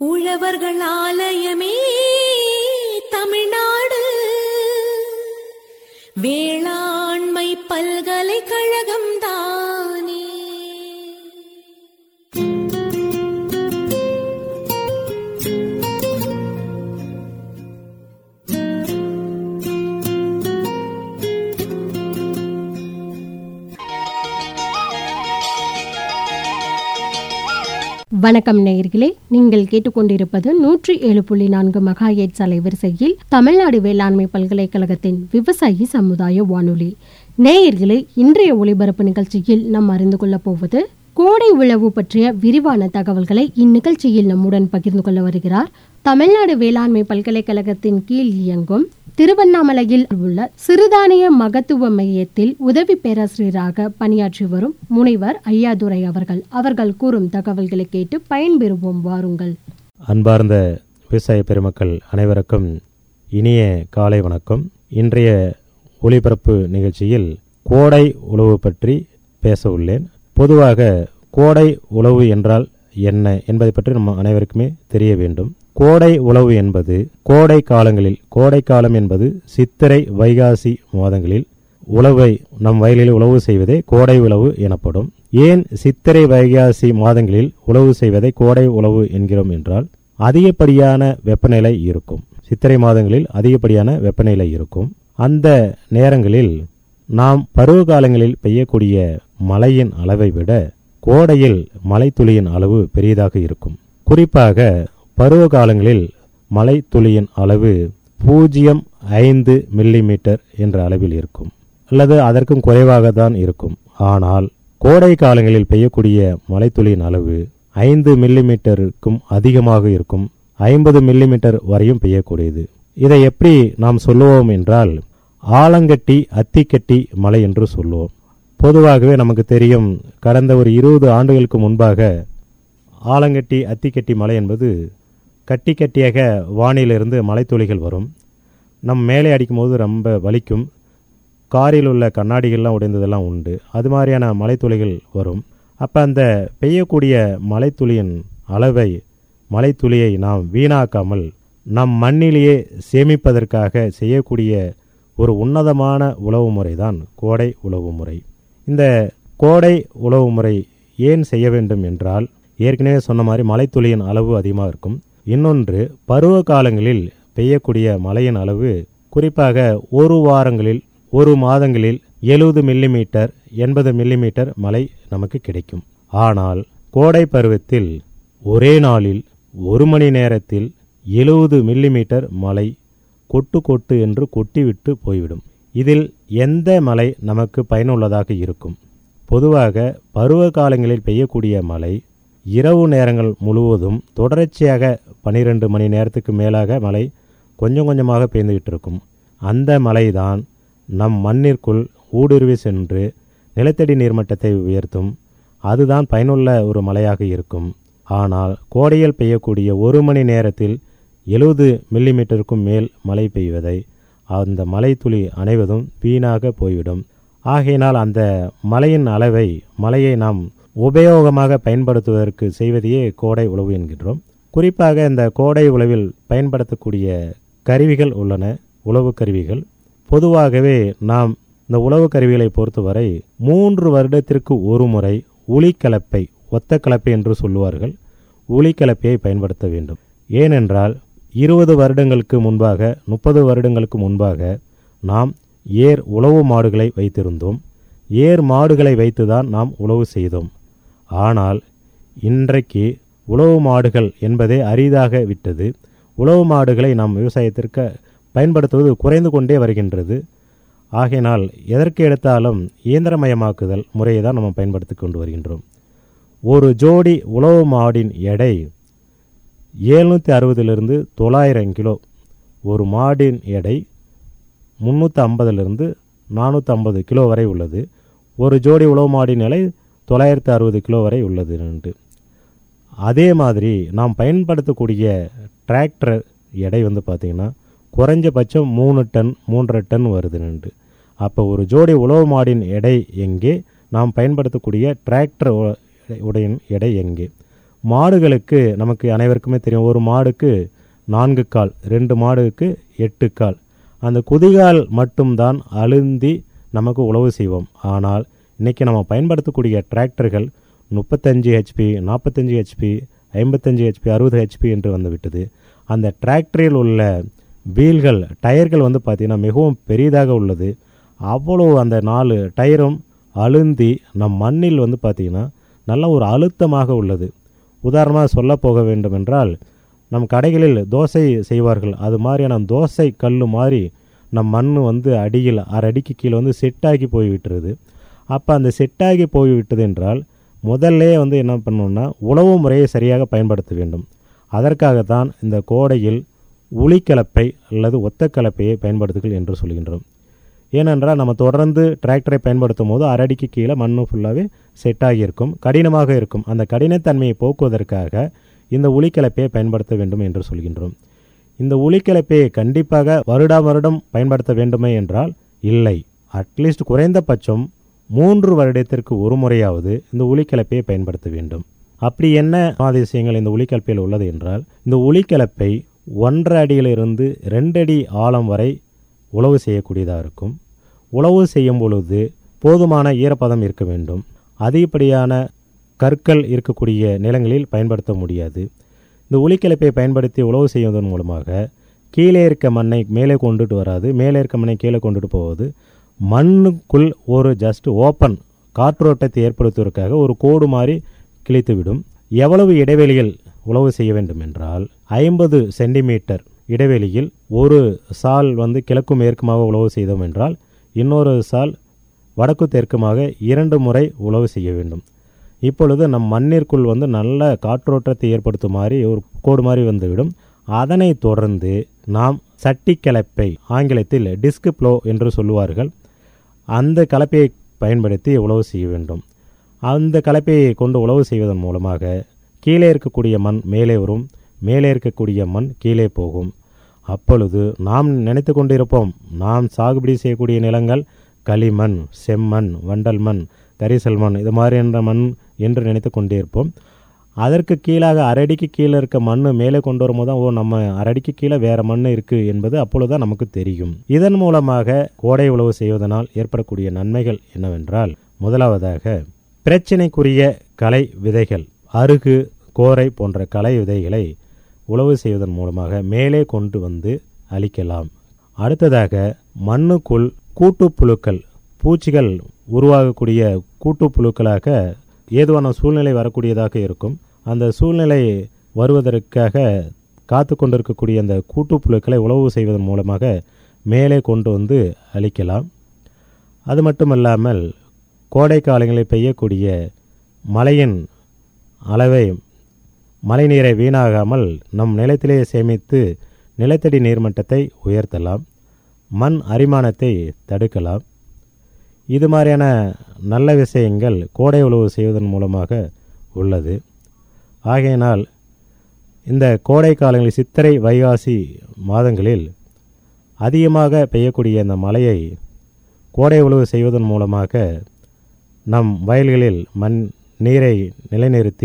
உழவர்கள் ஆலயமே தமிழ்நாடு வேளாண்மை பல்கலைக்கழகம் தானே வணக்கம் நேயர்களே நீங்கள் கேட்டுக்கொண்டிருப்பது நூற்றி ஏழு புள்ளி நான்கு மெகாஹெட்ஸ் அலைவரிசையில் தமிழ்நாடு வேளாண்மை பல்கலைக்கழகத்தின் விவசாயி சமுதாய வானொலி நேயர்களே இன்றைய ஒளிபரப்பு நிகழ்ச்சியில் நாம் அறிந்து கொள்ளப் போவது கோடை உழவு பற்றிய விரிவான தகவல்களை இந்நிகழ்ச்சியில் நம்முடன் பகிர்ந்து கொள்ள வருகிறார் தமிழ்நாடு வேளாண்மை பல்கலைக்கழகத்தின் கீழ் இயங்கும் திருவண்ணாமலையில் உள்ள சிறுதானிய மகத்துவ மையத்தில் உதவி பேராசிரியராக பணியாற்றி வரும் முனைவர் ஐயாதுரை அவர்கள் அவர்கள் கூறும் தகவல்களை கேட்டு பயன்பெறுவோம் வாருங்கள் அன்பார்ந்த விவசாய பெருமக்கள் அனைவருக்கும் இனிய காலை வணக்கம் இன்றைய ஒளிபரப்பு நிகழ்ச்சியில் கோடை உழவு பற்றி பேச உள்ளேன் பொதுவாக கோடை உழவு என்றால் என்ன என்பதை பற்றி நம்ம அனைவருக்குமே தெரிய வேண்டும் கோடை உழவு என்பது கோடை காலங்களில் கோடை காலம் என்பது சித்திரை வைகாசி மாதங்களில் உழவை நம் வயலில் உழவு செய்வதே கோடை உழவு எனப்படும் ஏன் சித்திரை வைகாசி மாதங்களில் உழவு செய்வதை கோடை உழவு என்கிறோம் என்றால் அதிகப்படியான வெப்பநிலை இருக்கும் சித்திரை மாதங்களில் அதிகப்படியான வெப்பநிலை இருக்கும் அந்த நேரங்களில் நாம் பருவ காலங்களில் பெய்யக்கூடிய மழையின் அளவை விட கோடையில் மழைத்துளியின் அளவு பெரியதாக இருக்கும் குறிப்பாக பருவ காலங்களில் மழைத்துளியின் அளவு பூஜ்ஜியம் ஐந்து மில்லிமீட்டர் என்ற அளவில் இருக்கும் அல்லது அதற்கும் குறைவாக தான் இருக்கும் ஆனால் கோடை காலங்களில் பெய்யக்கூடிய மழைத்துளியின் அளவு ஐந்து மில்லிமீட்டருக்கும் அதிகமாக இருக்கும் ஐம்பது மில்லிமீட்டர் வரையும் பெய்யக்கூடியது இதை எப்படி நாம் சொல்லுவோம் என்றால் ஆலங்கட்டி அத்திக்கட்டி மழை என்று சொல்லுவோம் பொதுவாகவே நமக்கு தெரியும் கடந்த ஒரு இருபது ஆண்டுகளுக்கு முன்பாக ஆலங்கட்டி அத்திக்கட்டி மலை என்பது கட்டி கட்டியாக வானிலிருந்து மலைத்துளிகள் வரும் நம் மேலே அடிக்கும்போது ரொம்ப வலிக்கும் காரில் உள்ள கண்ணாடிகள்லாம் உடைந்ததெல்லாம் உண்டு அது மாதிரியான மலைத்துளிகள் வரும் அப்போ அந்த பெய்யக்கூடிய மலைத்துளியின் அளவை மலைத்துளியை நாம் வீணாக்காமல் நம் மண்ணிலேயே சேமிப்பதற்காக செய்யக்கூடிய ஒரு உன்னதமான உழவு முறை தான் கோடை உழவு முறை இந்த கோடை உழவு முறை ஏன் செய்ய வேண்டும் என்றால் ஏற்கனவே சொன்ன மாதிரி மழைத்துளியின் அளவு அதிகமாக இருக்கும் இன்னொன்று பருவ காலங்களில் பெய்யக்கூடிய மழையின் அளவு குறிப்பாக ஒரு வாரங்களில் ஒரு மாதங்களில் எழுபது மில்லிமீட்டர் எண்பது மில்லிமீட்டர் மழை நமக்கு கிடைக்கும் ஆனால் கோடை பருவத்தில் ஒரே நாளில் ஒரு மணி நேரத்தில் எழுபது மில்லிமீட்டர் மழை கொட்டு கொட்டு என்று கொட்டிவிட்டு போய்விடும் இதில் எந்த மழை நமக்கு பயனுள்ளதாக இருக்கும் பொதுவாக பருவ காலங்களில் பெய்யக்கூடிய மழை இரவு நேரங்கள் முழுவதும் தொடர்ச்சியாக பனிரெண்டு மணி நேரத்துக்கு மேலாக மழை கொஞ்சம் கொஞ்சமாக பெய்ந்துகிட்டு இருக்கும் அந்த மழைதான் நம் மண்ணிற்குள் ஊடுருவி சென்று நிலத்தடி நீர்மட்டத்தை உயர்த்தும் அதுதான் பயனுள்ள ஒரு மழையாக இருக்கும் ஆனால் கோடையில் பெய்யக்கூடிய ஒரு மணி நேரத்தில் எழுபது மில்லிமீட்டருக்கும் மேல் மழை பெய்வதை அந்த மலைத்துளி அனைவதும் வீணாக போய்விடும் ஆகையினால் அந்த மழையின் அளவை மழையை நாம் உபயோகமாக பயன்படுத்துவதற்கு செய்வதையே கோடை உழவு என்கின்றோம் குறிப்பாக இந்த கோடை உழவில் பயன்படுத்தக்கூடிய கருவிகள் உள்ளன உழவு கருவிகள் பொதுவாகவே நாம் இந்த உழவு கருவிகளை பொறுத்தவரை மூன்று வருடத்திற்கு ஒரு முறை உளிக்கலப்பை ஒத்த கலப்பை என்று சொல்லுவார்கள் உளிக்கலப்பையை பயன்படுத்த வேண்டும் ஏனென்றால் இருபது வருடங்களுக்கு முன்பாக முப்பது வருடங்களுக்கு முன்பாக நாம் ஏர் உழவு மாடுகளை வைத்திருந்தோம் ஏர் மாடுகளை வைத்துதான் நாம் உழவு செய்தோம் ஆனால் இன்றைக்கு உழவு மாடுகள் என்பதே அரிதாக விட்டது உழவு மாடுகளை நாம் விவசாயத்திற்கு பயன்படுத்துவது குறைந்து கொண்டே வருகின்றது ஆகையினால் எதற்கு எடுத்தாலும் இயந்திரமயமாக்குதல் முறையை தான் நம்ம பயன்படுத்தி கொண்டு வருகின்றோம் ஒரு ஜோடி உழவு மாடின் எடை ஏழ்நூற்றி அறுபதிலிருந்து தொள்ளாயிரம் கிலோ ஒரு மாடின் எடை முந்நூற்றி ஐம்பதுலேருந்து நானூற்றி ஐம்பது கிலோ வரை உள்ளது ஒரு ஜோடி உழவு மாடின் நிலை தொள்ளாயிரத்து அறுபது கிலோ வரை உள்ளது ரெண்டு அதே மாதிரி நாம் பயன்படுத்தக்கூடிய டிராக்டர் எடை வந்து பார்த்திங்கன்னா குறைஞ்சபட்சம் மூணு டன் மூன்றரை டன் வருது ரெண்டு அப்போ ஒரு ஜோடி உழவு மாடின் எடை எங்கே நாம் பயன்படுத்தக்கூடிய டிராக்டர் உ- உடைய எடை எங்கே மாடுகளுக்கு நமக்கு அனைவருக்குமே தெரியும் ஒரு மாடுக்கு நான்கு கால் ரெண்டு மாடுக்கு எட்டு கால் அந்த குதிகால் மட்டும்தான் அழுந்தி நமக்கு உழவு செய்வோம் ஆனால் இன்றைக்கி நம்ம பயன்படுத்தக்கூடிய டிராக்டர்கள் முப்பத்தஞ்சு ஹெச்பி நாற்பத்தஞ்சு ஹெச்பி ஐம்பத்தஞ்சு ஹெச்பி அறுபது ஹெச்பி என்று வந்து விட்டது அந்த டிராக்டரில் உள்ள வீல்கள் டயர்கள் வந்து பார்த்திங்கன்னா மிகவும் பெரிதாக உள்ளது அவ்வளோ அந்த நாலு டயரும் அழுந்தி நம் மண்ணில் வந்து பார்த்திங்கன்னா நல்ல ஒரு அழுத்தமாக உள்ளது உதாரணமாக சொல்ல போக வேண்டும் என்றால் நம் கடைகளில் தோசை செய்வார்கள் அது மாதிரியான தோசை கல் மாதிரி நம் மண் வந்து அடியில் அரை அடிக்கு கீழே வந்து செட்டாகி போய்விட்டுருது அப்போ அந்த செட்டாகி போய்விட்டது என்றால் முதல்ல வந்து என்ன பண்ணணும்னா உழவு முறையை சரியாக பயன்படுத்த வேண்டும் அதற்காகத்தான் இந்த கோடையில் உளிக்கலப்பை அல்லது ஒத்த கலப்பையை பயன்படுத்துங்கள் என்று சொல்கின்றோம் ஏனென்றால் நம்ம தொடர்ந்து டிராக்டரை பயன்படுத்தும் போது அரடிக்கு கீழே மண் ஃபுல்லாகவே செட் ஆகியிருக்கும் கடினமாக இருக்கும் அந்த கடினத்தன்மையை போக்குவதற்காக இந்த உளிக்கலப்பையை பயன்படுத்த வேண்டும் என்று சொல்கின்றோம் இந்த உளிக்கலப்பையை கண்டிப்பாக வருடா வருடம் பயன்படுத்த வேண்டுமே என்றால் இல்லை அட்லீஸ்ட் குறைந்தபட்சம் மூன்று வருடத்திற்கு ஒரு முறையாவது இந்த உளிக்கலப்பையை பயன்படுத்த வேண்டும் அப்படி என்ன அதிசயங்கள் இந்த உளிக்கலப்பையில் உள்ளது என்றால் இந்த உளிக்கலப்பை ஒன்றரை அடியிலிருந்து ரெண்டு அடி ஆழம் வரை உழவு செய்யக்கூடியதாக இருக்கும் உழவு செய்யும் பொழுது போதுமான ஈரப்பதம் இருக்க வேண்டும் அதிகப்படியான கற்கள் இருக்கக்கூடிய நிலங்களில் பயன்படுத்த முடியாது இந்த உளிக்கலப்பை பயன்படுத்தி உழவு செய்வதன் மூலமாக கீழே இருக்க மண்ணை மேலே கொண்டுட்டு வராது மேலே இருக்க மண்ணை கீழே கொண்டுட்டு போவது மண்ணுக்குள் ஒரு ஜஸ்ட் ஓப்பன் காற்றோட்டத்தை ஏற்படுத்துவதற்காக ஒரு கோடு மாதிரி கிழித்துவிடும் எவ்வளவு இடைவெளியில் உழவு செய்ய வேண்டும் என்றால் ஐம்பது சென்டிமீட்டர் இடைவெளியில் ஒரு சால் வந்து கிழக்கு மேற்குமாக உழவு செய்தோம் என்றால் இன்னொரு சால் வடக்கு தெற்குமாக இரண்டு முறை உழவு செய்ய வேண்டும் இப்பொழுது நம் மண்ணிற்குள் வந்து நல்ல காற்றோட்டத்தை ஏற்படுத்தும் மாதிரி ஒரு கோடு மாதிரி வந்துவிடும் அதனை தொடர்ந்து நாம் சட்டி கலப்பை ஆங்கிலத்தில் டிஸ்க் ப்ளோ என்று சொல்லுவார்கள் அந்த கலப்பையை பயன்படுத்தி உழவு செய்ய வேண்டும் அந்த கலப்பையை கொண்டு உழவு செய்வதன் மூலமாக கீழே இருக்கக்கூடிய மண் மேலே வரும் மேலே இருக்கக்கூடிய மண் கீழே போகும் அப்பொழுது நாம் நினைத்து கொண்டிருப்போம் நாம் சாகுபடி செய்யக்கூடிய நிலங்கள் களிமண் செம்மண் வண்டல் மண் கரிசல் மண் இது மாதிரி என்ற மண் என்று நினைத்து கொண்டே இருப்போம் அதற்கு கீழாக அரடிக்கு கீழே இருக்க மண் மேலே கொண்டு வரும்போது தான் ஓ நம்ம அரடிக்கு கீழே வேறு மண் இருக்குது என்பது அப்பொழுதுதான் நமக்கு தெரியும் இதன் மூலமாக கோடை உழவு செய்வதனால் ஏற்படக்கூடிய நன்மைகள் என்னவென்றால் முதலாவதாக பிரச்சினைக்குரிய களை விதைகள் அருகு கோரை போன்ற களை விதைகளை உழவு செய்வதன் மூலமாக மேலே கொண்டு வந்து அளிக்கலாம் அடுத்ததாக மண்ணுக்குள் கூட்டுப்புழுக்கள் பூச்சிகள் உருவாகக்கூடிய கூட்டுப்புழுக்களாக ஏதுவான சூழ்நிலை வரக்கூடியதாக இருக்கும் அந்த சூழ்நிலை வருவதற்காக காத்து கொண்டிருக்கக்கூடிய அந்த கூட்டுப்புழுக்களை உழவு செய்வதன் மூலமாக மேலே கொண்டு வந்து அளிக்கலாம் அது மட்டுமல்லாமல் கோடை காலங்களில் பெய்யக்கூடிய மழையின் அளவை மழைநீரை வீணாகாமல் நம் நிலத்திலே சேமித்து நிலத்தடி நீர்மட்டத்தை உயர்த்தலாம் மண் அரிமானத்தை தடுக்கலாம் இது மாதிரியான நல்ல விஷயங்கள் கோடை உழவு செய்வதன் மூலமாக உள்ளது ஆகையினால் இந்த கோடை காலங்களில் சித்திரை வைகாசி மாதங்களில் அதிகமாக பெய்யக்கூடிய இந்த மழையை கோடை உழவு செய்வதன் மூலமாக நம் வயல்களில் மண் நீரை நிலைநிறுத்தி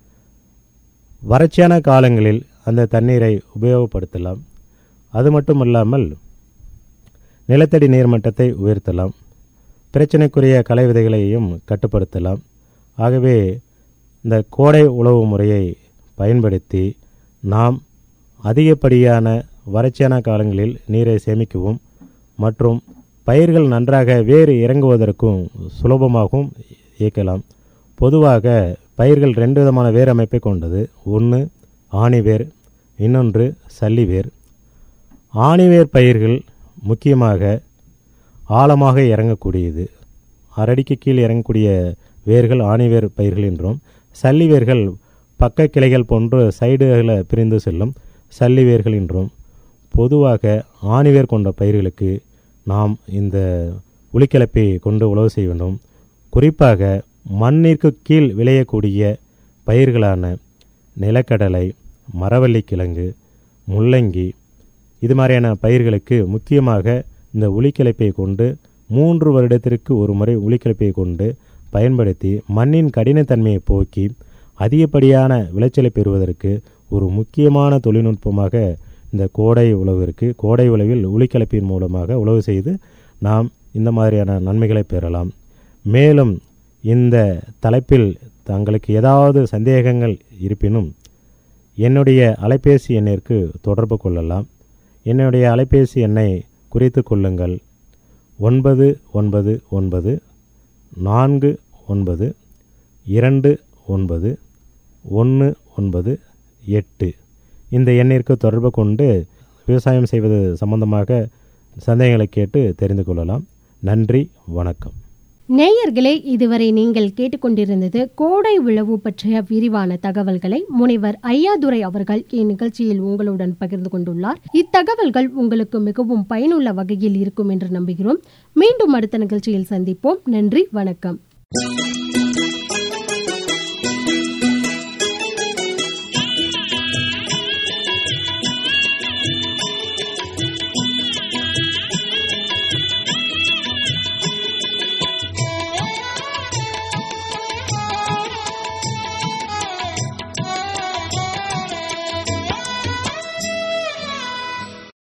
வறட்சியான காலங்களில் அந்த தண்ணீரை உபயோகப்படுத்தலாம் அது மட்டும் இல்லாமல் நிலத்தடி நீர்மட்டத்தை உயர்த்தலாம் பிரச்சனைக்குரிய கலை விதைகளையும் கட்டுப்படுத்தலாம் ஆகவே இந்த கோடை உழவு முறையை பயன்படுத்தி நாம் அதிகப்படியான வறட்சியான காலங்களில் நீரை சேமிக்கவும் மற்றும் பயிர்கள் நன்றாக வேறு இறங்குவதற்கும் சுலபமாகவும் இயக்கலாம் பொதுவாக பயிர்கள் ரெண்டு விதமான வேர் அமைப்பை கொண்டது ஒன்று ஆணிவேர் இன்னொன்று சல்லிவேர் ஆணிவேர் பயிர்கள் முக்கியமாக ஆழமாக இறங்கக்கூடியது அரடிக்கு கீழ் இறங்கக்கூடிய வேர்கள் ஆணிவேர் பயிர்கள் என்றும் சல்லி வேர்கள் பக்க கிளைகள் போன்று சைடுகளை பிரிந்து செல்லும் சல்லி வேர்கள் என்றும் பொதுவாக ஆணிவேர் கொண்ட பயிர்களுக்கு நாம் இந்த உளிக்கலப்பை கொண்டு உழவு செய்ய வேண்டும் குறிப்பாக மண்ணிற்கு கீழ் விளையக்கூடிய பயிர்களான நிலக்கடலை மரவள்ளி கிழங்கு முள்ளங்கி இது மாதிரியான பயிர்களுக்கு முக்கியமாக இந்த உளிக்கிழப்பை கொண்டு மூன்று வருடத்திற்கு ஒரு முறை உளிக்கிழப்பை கொண்டு பயன்படுத்தி மண்ணின் கடினத்தன்மையை போக்கி அதிகப்படியான விளைச்சலை பெறுவதற்கு ஒரு முக்கியமான தொழில்நுட்பமாக இந்த கோடை உழவிற்கு கோடை உழவில் உளிக்கலப்பின் மூலமாக உழவு செய்து நாம் இந்த மாதிரியான நன்மைகளை பெறலாம் மேலும் இந்த தலைப்பில் தங்களுக்கு ஏதாவது சந்தேகங்கள் இருப்பினும் என்னுடைய அலைபேசி எண்ணிற்கு தொடர்பு கொள்ளலாம் என்னுடைய அலைபேசி எண்ணை குறித்து கொள்ளுங்கள் ஒன்பது ஒன்பது ஒன்பது நான்கு ஒன்பது இரண்டு ஒன்பது ஒன்று ஒன்பது எட்டு இந்த எண்ணிற்கு தொடர்பு கொண்டு விவசாயம் செய்வது சம்பந்தமாக சந்தேகங்களை கேட்டு தெரிந்து கொள்ளலாம் நன்றி வணக்கம் நேயர்களே இதுவரை நீங்கள் கேட்டுக்கொண்டிருந்தது கோடை உழவு பற்றிய விரிவான தகவல்களை முனைவர் ஐயாதுரை அவர்கள் இந்நிகழ்ச்சியில் உங்களுடன் பகிர்ந்து கொண்டுள்ளார் இத்தகவல்கள் உங்களுக்கு மிகவும் பயனுள்ள வகையில் இருக்கும் என்று நம்புகிறோம் மீண்டும் அடுத்த நிகழ்ச்சியில் சந்திப்போம் நன்றி வணக்கம்